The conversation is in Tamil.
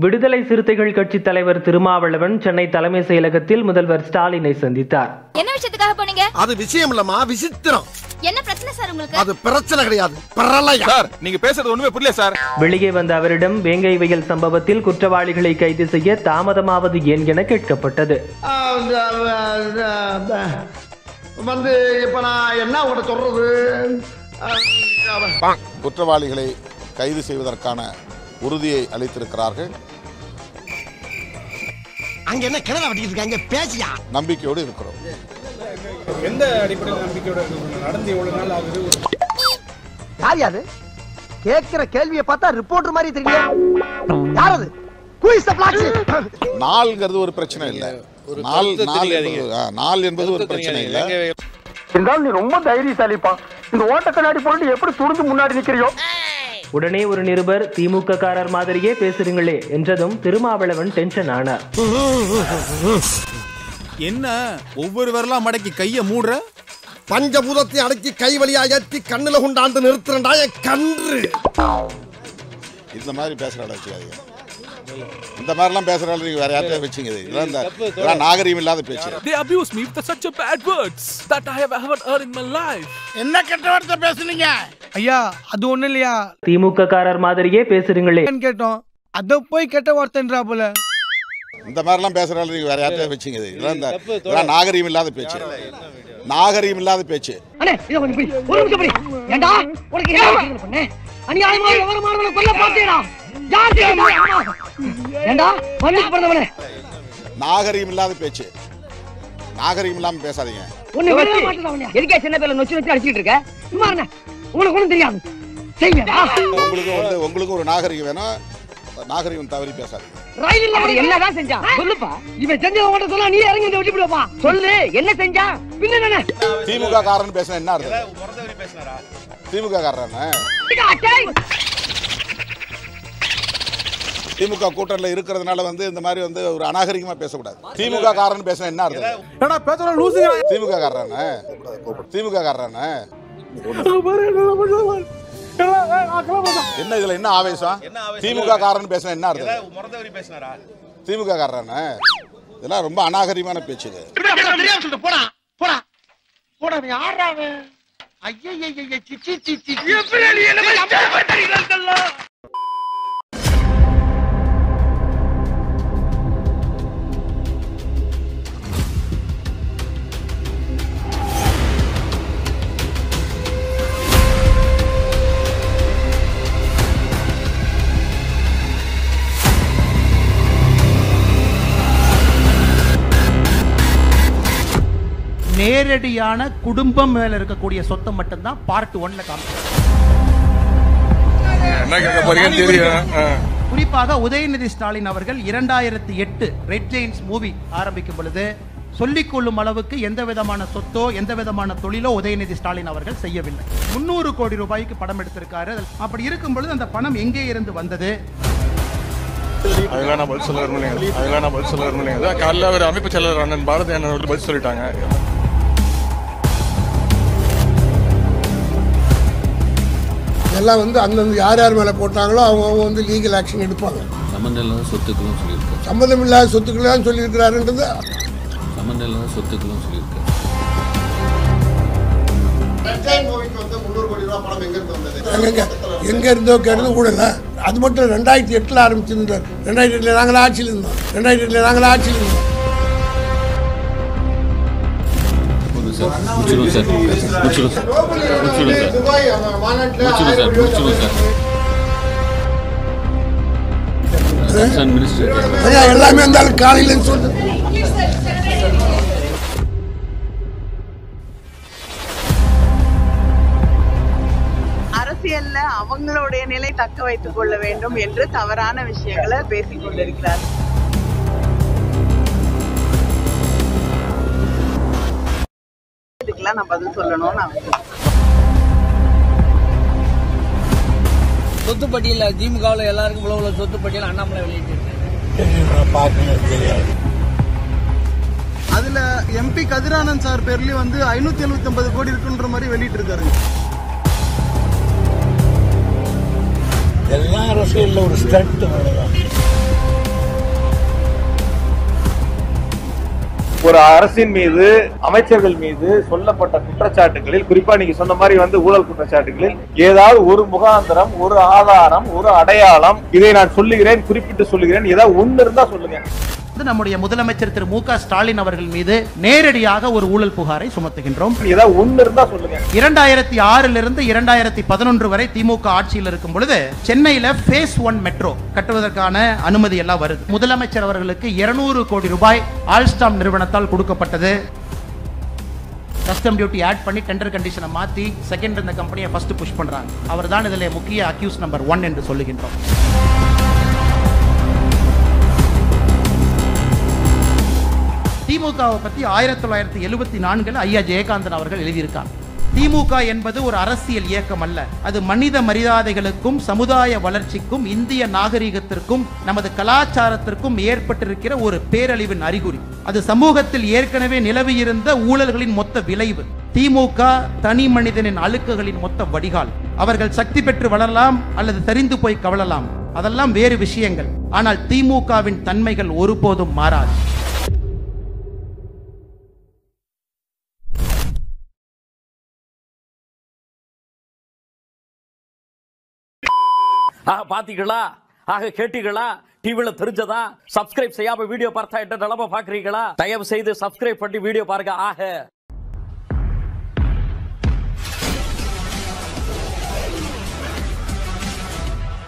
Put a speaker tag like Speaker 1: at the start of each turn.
Speaker 1: விடுதலை சிறுத்தைகள் கட்சி தலைவர் திருமாவளவன் சென்னை தலைமை செயலகத்தில் முதல்வர் ஸ்டாலினை சந்தித்தார்
Speaker 2: என்ன விஷயத்துக்காக போனீங்க
Speaker 3: அது விஷயம் இல்லம்மா விசித்திரம்
Speaker 2: என்ன பிரச்சனை சார் உங்களுக்கு
Speaker 3: அது பிரச்சனை கிடையாது பிரளயம்
Speaker 4: சார் நீங்க பேசுறது ஒண்ணுமே புரியல சார்
Speaker 1: வெளியே வந்த அவரிடம் வேங்கை வயல் சம்பவத்தில் குற்றவாளிகளை கைது செய்ய தாமதமாவது ஏன் என கேட்கப்பட்டது
Speaker 3: வந்து இப்ப நான் என்ன உங்கள்ட்ட சொல்றது அஹ்,
Speaker 5: குற்றவாளிகளை கைது செய்வதற்கான உறுதியை அளித்திருக்கிறார்கள்
Speaker 3: அங்க என்ன கிணறு வட்டிக்கிட்டு இருக்காங்க பேசியா
Speaker 5: நம்பிக்கையோடு இருக்கிறோம்
Speaker 6: எந்த அடிப்படையில் நம்பிக்கையோட இருக்கு? நடந்து எவ்வளவு நாள் ஆகுது ஒரு
Speaker 3: யார் யாது கேக்குற கேள்வியை பார்த்தா ரிப்போர்ட்டர் மாதிரி தெரியல யார் அது Who is the black sheep?
Speaker 5: நாள்ங்கிறது ஒரு பிரச்சனை இல்லை நாள் நாள் என்பது ஆ, நாள் என்பது ஒரு பிரச்சனை இல்லை
Speaker 3: இருந்தாலும் நீ ரொம்ப தைரியசாலிப்பா இந்த ஓட்ட கண்ணாடி போட்டு எப்படி துணிஞ்சு முன்னாடி நிக்கிறியோ
Speaker 1: உடனே ஒரு நிருபர் திமுக காரர் மாதிரியே பேசுறீங்களே என்றதும் திருமாவளவன் டென்ஷன் ஆனார்
Speaker 4: என்ன ஒவ்வொரு வரலாம் மடக்கி கைய மூடுற
Speaker 3: பஞ்சபூதத்தை அடக்கி கை வழியா ஏத்தி கண்ணுல கொண்டாந்து நிறுத்துறா என் கன்று
Speaker 5: இந்த மாதிரி பேசுற ஆளை வச்சுக்காதீங்க இந்த மாதிரிலாம் பேசுற ஆளு நீங்க வேற யார்ட்டையும் வச்சுங்க இது. இதெல்லாம் இந்த இதெல்லாம் நாகரீகம் இல்லாத பேச்சு
Speaker 7: They abuse me with such a bad words that I have ever heard in my life.
Speaker 6: என்ன கெட்ட வார்த்தை பேசுனீங்க ஐயா அது ஒண்ணு இல்லையா
Speaker 1: திமுக காரர் மாதிரியே பேசுறீங்களே
Speaker 6: கேட்டோம் அத போய் கெட்ட வார்த்தைன்றா போல
Speaker 5: இந்த மாதிரிலாம் பேசுற ஆளு நீங்க வேற யார்ட்டையும் வச்சுங்க இது. இதெல்லாம் இந்த இதெல்லாம் நாகரீகம் இல்லாத பேச்சு நாகரீகம் இல்லாத பேச்சு
Speaker 3: அண்ணே இத கொஞ்சம் பிடி ஒரு நிமிஷம் பிடி ஏண்டா உனக்கு என்ன விஷயம் பண்ணே அநியாயமா விவரமானவனை கொல்ல பார்த்தேடா யார் தெரியுமா அம்மா ஏண்டா மண்ணுக்கு பிறந்தவனே
Speaker 5: நாகரீகம் இல்லாத பேச்சு நாகரீகம் இல்லாம பேசாதீங்க
Speaker 3: உன்னை விட மாட்டேன் எதுக்கே சின்ன பேர்ல நொச்சு நொச்சு அடிச்சிட்டு இருக்க சும்மா இருங்க உனக்கு ஒண்ணும் தெரியாது செய்யடா
Speaker 5: உங்களுக்கும் வந்து உங்களுக்கும் ஒரு நாகரிகம் வேணும் நாகரிகம் தவறி பேசாதீங்க
Speaker 3: ரயில் அப்படி என்னதான் செஞ்சா சொல்லுப்பா இவன் செஞ்சத உன்கிட்ட சொன்னா நீ இறங்கி வந்து விட்டு விடுப்பா சொல்லு என்ன செஞ்சா பின்ன என்ன
Speaker 5: திமுக காரன் பேசினா என்ன அர்த்தம் திமுக காரன் திமுக கூட்டணில இருக்கிறதுனால வந்து இந்த மாதிரி வந்து ஒரு அநாகரிகமா பேசக்கூடாது திமுக காரன் பேசினா என்ன அர்த்தம் திமுக காரன் திமுக காரன் என்ன இதுல என்ன ஆவேசம் திமுக காரன் பேசினா என்ன அர்த்தம் திமுக காரன் இதெல்லாம் ரொம்ப அநாகரிகமான பேச்சு இது
Speaker 3: தெரியாம சொல்லிட்டு போடா போடா போடா நீ ஆறாவே ஐயய்ய சிச்சி சிச்சி எப்படி
Speaker 8: நேரடியான குடும்பம் மேல இருக்கக்கூடிய சொத்தை மட்டும்தான் பார்ட் ஒன்ல காமிக்கிறாங்க
Speaker 4: என்ன கேட்க போறீங்கன்னு தெரியும்
Speaker 8: குறிப்பாக உதயநிதி ஸ்டாலின் அவர்கள் இரண்டாயிரத்தி எட்டு ரெட் ஜெயின்ஸ் மூவி ஆரம்பிக்கும் பொழுது சொல்லிக் கொள்ளும் அளவுக்கு எந்த விதமான சொத்தோ எந்த விதமான தொழிலோ உதயநிதி ஸ்டாலின் அவர்கள் செய்யவில்லை முன்னூறு கோடி ரூபாய்க்கு படம் எடுத்திருக்காரு அப்படி இருக்கும் பொழுது அந்த பணம் எங்கே இருந்து வந்தது
Speaker 4: அதெல்லாம் நான் பதில் சொல்ல விரும்பலைங்க அதெல்லாம் நான் பதில் சொல்ல விரும்பலைங்க அதான் காலைல ஒரு அமைப்பு செயலர் அண்ணன் பாரதி அண்ணன் அவர்கள் பதில் சொல்லிட்டாங்க
Speaker 9: எல்லாம் வந்து அந்தந்த யார் யார் மேலே போட்டாங்களோ அவங்க அவங்க வந்து லீகல் ஆக்ஷன் எடுப்பாங்க
Speaker 10: சம்மந்தம் இல்லாத சொத்துக்களும் சொல்லியிருக்காரு
Speaker 9: சம்மந்தம் இல்லாத சொத்துக்கள்லாம் சொல்லியிருக்கிறாருன்றது
Speaker 10: சம்மந்தம் இல்லாத சொத்துக்களும் சொல்லியிருக்காரு
Speaker 9: எங்க எங்க இருந்தோ கேட்டது கூட இல்லை அது மட்டும் ரெண்டாயிரத்தி எட்டில் ஆரம்பிச்சிருந்தார் ரெண்டாயிரத்தி எட்டில் நாங்கள் ஆட்சியில் இருந்தோம் ரெண்டாயிரத்தி எட்டில் நாங்கள் ஆட்சியில் இருந்தோம்
Speaker 10: போதும் சார் முடிச்சிடும் சார் முடிச்சிடும் சார் முடிச்சிடும் சார் முடிச்சிடும் சார் முடிச்சிடும் சார் கன்சர்ன் மினிஸ்டர்
Speaker 9: ஐயா எல்லாமே இருந்தாலும் காலையிலன்னு சொல்லுது
Speaker 11: அரசியல்ல அவங்களுடைய நிலை தக்க வைத்துக் கொள்ள வேண்டும் என்று தவறான விஷயங்களை பேசிக் கொண்டிருக்கிறார் இதுக்கெல்லாம் நான் பதில் சொல்லணும்னு அவசியம்
Speaker 12: சொத்து பட்டியல திமுகவில் எல்லாருக்கும் இவ்வளவு இவ்வளவு சொத்து பட்டியல் அண்ணாமலை வெளியிட்டு
Speaker 6: அதுல எம்பி கதிரானந்த் சார் பேர்லயும் வந்து ஐநூத்தி எழுபத்தி ஒன்பது கோடி இருக்குன்ற மாதிரி வெளியிட்டு இருக்காரு
Speaker 9: எல்லா அரசியலில் ஒரு ஸ்டண்ட் அவ்வளோதான்
Speaker 13: ஒரு அரசின் மீது அமைச்சர்கள் மீது சொல்லப்பட்ட குற்றச்சாட்டுகளில் குறிப்பா நீங்க சொன்ன மாதிரி வந்து ஊழல் குற்றச்சாட்டுகளில் ஏதாவது ஒரு முகாந்திரம் ஒரு ஆதாரம் ஒரு அடையாளம் இதை நான் சொல்லுகிறேன் குறிப்பிட்டு சொல்லுகிறேன் ஏதாவது ஒண்ணு இருந்தா சொல்லுங்க
Speaker 8: வந்து நம்முடைய முதலமைச்சர் திரு மு க ஸ்டாலின் அவர்கள் மீது நேரடியாக ஒரு ஊழல் புகாரை சுமத்துகின்றோம்
Speaker 13: ஏதாவது ஒண்ணு இருந்தா சொல்லுங்க
Speaker 8: இரண்டாயிரத்தி ஆறிலிருந்து இரண்டாயிரத்தி பதினொன்று வரை திமுக ஆட்சியில் இருக்கும் பொழுது சென்னையில ஃபேஸ் ஒன் மெட்ரோ கட்டுவதற்கான அனுமதி எல்லாம் வருது முதலமைச்சர் அவர்களுக்கு இருநூறு கோடி ரூபாய் ஆல்ஸ்டாம் நிறுவனத்தால் கொடுக்கப்பட்டது கஸ்டம் டியூட்டி ஆட் பண்ணி டெண்டர் கண்டிஷனை மாத்தி செகண்ட் இந்த கம்பெனியை ஃபர்ஸ்ட் புஷ் பண்றாங்க அவர் தான் இதில் முக்கிய அக்யூஸ் நம்பர் ஒன் என்று சொல்லுகின்றோம் திமுகவை பத்தி ஆயிரத்தி தொள்ளாயிரத்தி எழுபத்தி நான்கில் ஐயா ஜெயகாந்தன் அவர்கள் எழுதியிருக்காங்க திமுக என்பது ஒரு அரசியல் இயக்கம் அல்ல அது மனித மரியாதைகளுக்கும் சமுதாய வளர்ச்சிக்கும் இந்திய நாகரிகத்திற்கும் நமது கலாச்சாரத்திற்கும் ஏற்பட்டிருக்கிற ஒரு பேரழிவின் அறிகுறி அது சமூகத்தில் ஏற்கனவே நிலவியிருந்த ஊழல்களின் மொத்த விளைவு திமுக தனி மனிதனின் அழுக்குகளின் மொத்த வடிகால் அவர்கள் சக்தி பெற்று வளரலாம் அல்லது தெரிந்து போய் கவலலாம் அதெல்லாம் வேறு விஷயங்கள் ஆனால் திமுகவின் தன்மைகள் ஒருபோதும் மாறாது
Speaker 14: ஆக பாத்தீங்களா ஆக கேட்டீங்களா டிவில தெரிஞ்சதா சப்ஸ்கிரைப் செய்யாம வீடியோ பார்த்தா என்ன நிலைமை பாக்குறீங்களா தயவு செய்து சப்ஸ்கிரைப் பண்ணி வீடியோ பாருங்க ஆக